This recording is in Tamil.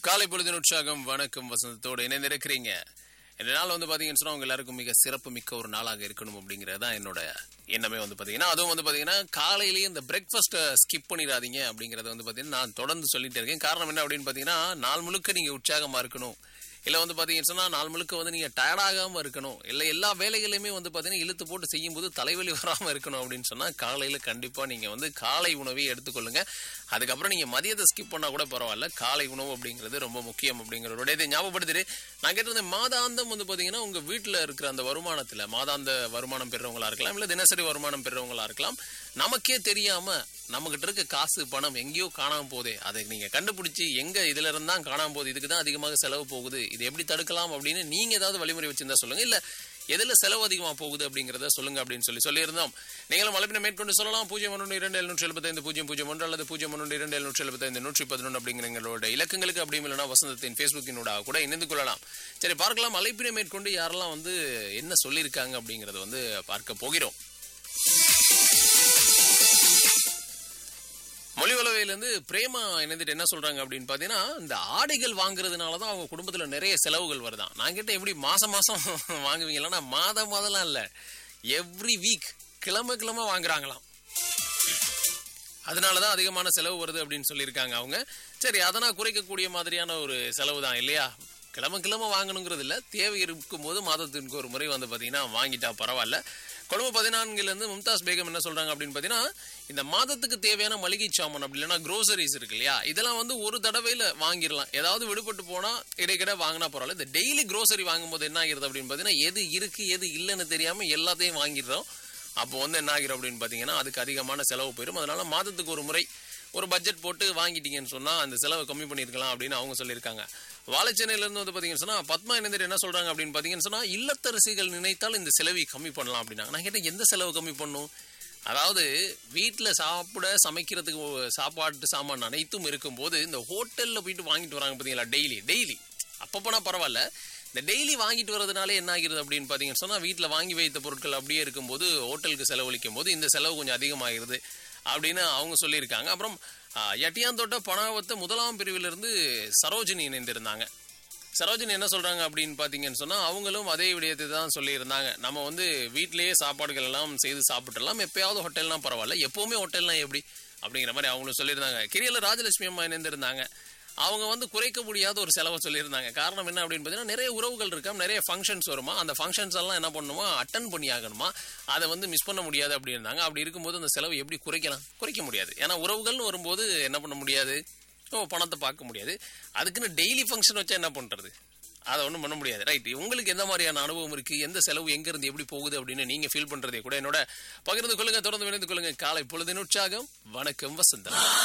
காலை பொழுதின் உற்சாகம் வணக்கம் வசந்தத்தோடு இணைந்திருக்கிறீங்க இந்த நாள் வந்து பாத்தீங்கன்னு சொன்னா உங்க எல்லாருக்கும் மிக சிறப்பு மிக்க ஒரு நாளாக இருக்கணும் அப்படிங்கறது தான் என்னோட எண்ணமே வந்து பாத்தீங்கன்னா அதுவும் வந்து பாத்தீங்கன்னா காலையிலேயே இந்த பிரேக்ஃபாஸ்ட்டை ஸ்கிப் பண்ணிடாதீங்க அப்படிங்கறத வந்து பாத்தீங்கன்னா நான் தொடர்ந்து சொல்லிட்டு இருக்கேன் காரணம் என்ன அப்படின்னு பாத்தீங்கன்னா நாள் முழுக்க நீங்க உற்சாகமா இருக்கணும் இல்ல வந்து பாத்தீங்கன்னு சொன்னா நாள் முழுக்க வந்து நீங்க டயர்ட் ஆகாம இருக்கணும் இல்ல எல்லா வேலைகளையுமே வந்து பாத்தீங்கன்னா இழுத்து போட்டு செய்யும்போது தலைவலி வராம இருக்கணும் அப்படின்னு சொன்னா காலையில கண்டிப்பா நீங்க வந்து காலை உணவை எடுத்துக்கொள்ளுங்க அதுக்கப்புறம் நீங்க மதியத்தை ஸ்கிப் பண்ணா கூட பரவாயில்ல காலை உணவு அப்படிங்கிறது ரொம்ப முக்கியம் அப்படிங்கிறதோட இதை ஞாபகப்படுத்திட்டு நான் கேட்டிருந்தேன் மாதாந்தம் வந்து பாத்தீங்கன்னா உங்க வீட்டுல இருக்கிற அந்த வருமானத்துல மாதாந்த வருமானம் பெறவங்களா இருக்கலாம் இல்ல தினசரி வருமானம் பெறவங்களா இருக்கலாம் நமக்கே தெரியாம நம்ம கிட்ட இருக்க காசு பணம் எங்கேயோ காணாம போதே அதை நீங்க கண்டுபிடிச்சு எங்க இதுல இருந்தா காணாம போகுது இதுக்கு தான் அதிகமாக செலவு போகுது இது எப்படி தடுக்கலாம் அப்படின்னு நீங்க ஏதாவது வழிமுறை வச்சிருந்தா சொல்லுங்க இல்ல எதுல செலவு அதிகமா போகுது அப்படிங்கறத சொல்லுங்க அப்படின்னு சொல்லி சொல்லியிருந்தோம் நீங்களும் அழைப்பினை மேற்கொண்டு சொல்லலாம் பூஜ்ஜியம் ஒன்று இரண்டு எழுநூற்றி எழுபத்தைந்து பூஜ்ஜியம் பூஜ்ஜியம் ஒன்று அல்லது பூஜ்ஜியம் ஒன்று இரண்டு எழுநூற்றி எழுபத்தைந்து நூற்றி பதினொன்று அப்படிங்கிறங்களோட இலக்கங்களுக்கு அப்படி இல்லைனா வசந்தத்தின் ஃபேஸ்புக்கினோட கூட இணைந்து கொள்ளலாம் சரி பார்க்கலாம் அழைப்பினை மேற்கொண்டு யாரெல்லாம் வந்து என்ன சொல்லியிருக்காங்க அப்படிங்கறத வந்து பார்க்க போகிறோம் மொழி உலவையிலேருந்து பிரேமா இணைந்துட்டு என்ன சொல்றாங்க அப்படின்னு பார்த்தீங்கன்னா இந்த ஆடைகள் வாங்குறதுனால தான் அவங்க குடும்பத்தில் நிறைய செலவுகள் வருதான் நான் கிட்ட எப்படி மாசம் மாசம் வாங்குவீங்களா மாதம் மாதம்லாம் இல்லை எவ்ரி வீக் கிழமை கிழமை வாங்குறாங்களாம் அதனால தான் அதிகமான செலவு வருது அப்படின்னு சொல்லியிருக்காங்க அவங்க சரி அதனால் குறைக்கக்கூடிய மாதிரியான ஒரு செலவு தான் இல்லையா கிழமை கிழமை வாங்கணுங்கிறது இல்லை தேவை இருக்கும்போது மாதத்திற்கு ஒரு முறை வந்து பார்த்தீங்கன்னா வாங்கிட்டா பரவாயில்ல கொழும்பு பதினான்குலேருந்து மும்தாஸ் பேகம் என்ன சொல்றாங்க அப்படின்னு பார்த்தீங்கன்னா இந்த மாதத்துக்கு தேவையான மளிகை சாமான் அப்படி இல்லைன்னா க்ரோசரிஸ் இருக்கு இல்லையா இதெல்லாம் வந்து ஒரு தடவையில் வாங்கிடலாம் ஏதாவது விடுபட்டு போனால் இடைக்கிட வாங்கினா பரவாயில்ல இந்த டெய்லி க்ரோசரி வாங்கும்போது என்ன ஆகிறது அப்படின்னு பார்த்தீங்கன்னா எது இருக்கு எது இல்லைன்னு தெரியாமல் எல்லாத்தையும் வாங்கிடுறோம் அப்போ வந்து என்ன ஆகிரும் அப்படின்னு பார்த்தீங்கன்னா அதுக்கு அதிகமான செலவு போயிடும் அதனால மாதத்துக்கு ஒரு முறை ஒரு பட்ஜெட் போட்டு வாங்கிட்டீங்கன்னு சொன்னால் அந்த செலவை கம்மி பண்ணியிருக்கலாம் அப்படின்னு அவங்க சொல்லியிருக்காங்க வாழைச்சேனையிலேருந்து வந்து பார்த்தீங்கன்னு சொன்னால் பத்மா இணைந்தர் என்ன சொல்கிறாங்க அப்படின்னு பார்த்தீங்கன்னு சொன்னால் இல்லத்தரசிகள் நினைத்தால் இந்த செலவை கம்மி பண்ணலாம் அப்படின்னாங்க நான் கேட்டேன் எந்த செலவு கம்மி பண்ணும் அதாவது வீட்டில் சாப்பிட சமைக்கிறதுக்கு சாப்பாட்டு சாமான் அனைத்தும் இருக்கும்போது இந்த ஹோட்டலில் போயிட்டு வாங்கிட்டு வராங்க பார்த்தீங்களா டெய்லி டெய்லி அப்போ போனால் பரவாயில்ல இந்த டெய்லி வாங்கிட்டு வரதுனால என்ன ஆகிறது அப்படின்னு பார்த்தீங்கன்னு சொன்னால் வீட்டில் வாங்கி வைத்த பொருட்கள் அப்படியே இருக்கும்போது ஹோட்டலுக்கு செலவழிக்கும் போது இந்த செலவு கொஞ்சம் அதிகமாகிறது அப்படின்னு அவங்க சொல்லியிருக்காங்க அப்புறம் எட்டியாந்தோட்ட பணாவத்தை முதலாம் பிரிவிலிருந்து சரோஜினி இணைந்திருந்தாங்க சரோஜினி என்ன சொல்றாங்க அப்படின்னு பார்த்தீங்கன்னு சொன்னால் அவங்களும் அதே விடயத்தை தான் சொல்லியிருந்தாங்க நம்ம வந்து வீட்டிலேயே சாப்பாடுகள் எல்லாம் செய்து சாப்பிட்டுலாம் எப்பயாவது ஹோட்டல்னா பரவாயில்ல எப்பவுமே ஹோட்டல்னா எப்படி அப்படிங்கிற மாதிரி அவங்களும் சொல்லியிருந்தாங்க கிரியல ராஜலட்சுமி அம்மா இணைந்திருந்தாங்க அவங்க வந்து குறைக்க முடியாத ஒரு செலவை சொல்லியிருந்தாங்க காரணம் என்ன அப்படின்னு பார்த்தீங்கன்னா நிறைய உறவுகள் இருக்காம நிறைய ஃபங்க்ஷன்ஸ் வருமா அந்த ஃபங்க்ஷன்ஸ் எல்லாம் என்ன பண்ணுமா அட்டன் பண்ணி ஆகணுமா அதை வந்து மிஸ் பண்ண முடியாது அப்படின்னாங்க அப்படி இருக்கும்போது அந்த செலவு எப்படி குறைக்கலாம் குறைக்க முடியாது ஏன்னா உறவுகள்னு வரும்போது என்ன பண்ண முடியாது ஓ பணத்தை பார்க்க முடியாது அதுக்குன்னு டெய்லி ஃபங்க்ஷன் வச்சா என்ன பண்ணுறது அதை ஒன்றும் பண்ண முடியாது ரைட் உங்களுக்கு எந்த மாதிரியான அனுபவம் இருக்கு எந்த செலவு எங்க இருந்து எப்படி போகுது அப்படின்னு நீங்க ஃபீல் பண்றதே கூட என்னோட பகிர்ந்து கொள்ளுங்க தொடர்ந்து விளைந்து கொள்ளுங்க காலை பொழுதின் உற்சாகம் வணக்கம் வசந்தம்